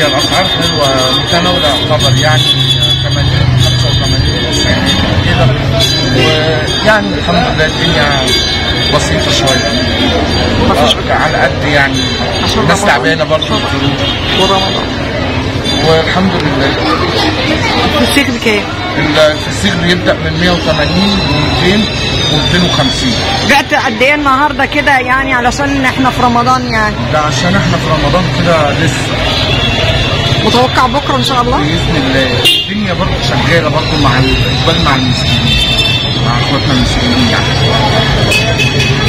هي الاسعار حلوه متناوله يعتبر يعني 80 85 90 كده ويعني الحمد لله الدنيا بسيطه شويه مفيش آه، على قد يعني عشان الناس رمضان. تعبانه برضه الظروف ورمضان والحمد لله الفسيخ بكام؟ الفسيخ بيبدا من 180 و200 و250 بعت قد ايه النهارده كده يعني علشان احنا في رمضان يعني ده عشان احنا في رمضان كده لسه متوقع بكره ان شاء الله باذن الله الدنيا برضه شغاله برضه مع الاقبال مع المسلمين مع اخواتنا المسلمين يعني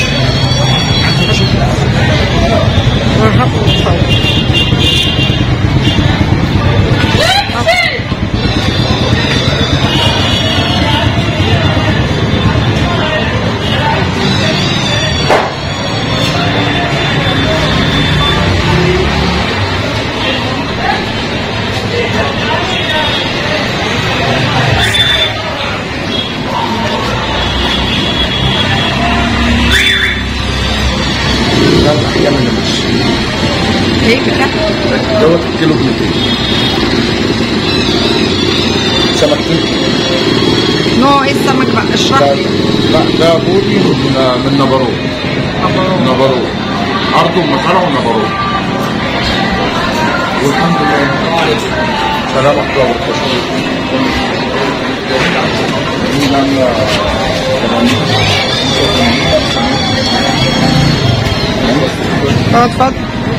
ده الاحيان اللي ماشي ايه بكام؟ دوت الكيلو ب 200 سمك تركي نوع ايه السمك بقى؟ اشرح ده لي لا ده بوري من من نبرو نبرو عرضه ومسألة ونبرو والحمد لله سلام عليكم اه اتفضل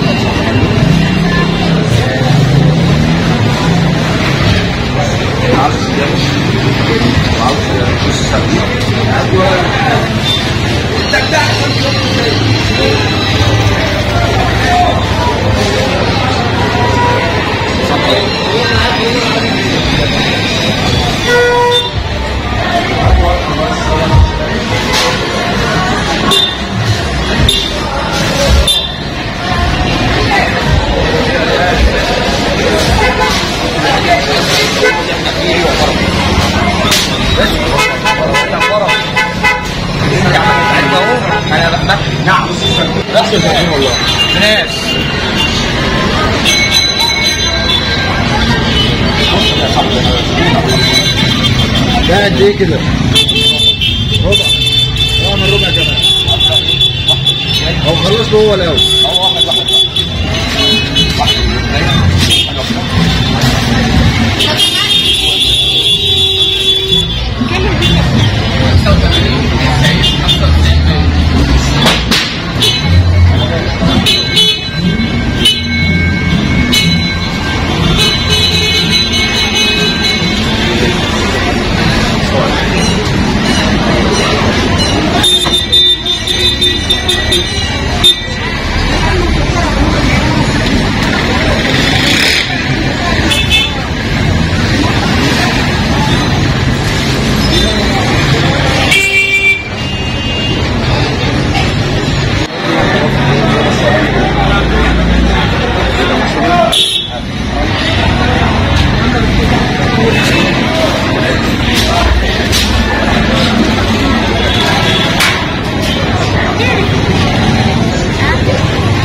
نعم نفس الفكرة والله ناس ده قد ايه كده؟ ربع اعمل ربع كمان هو خلص هو الاول هو واحد واحد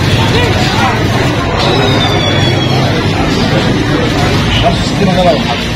نفس السكينة ده لو حد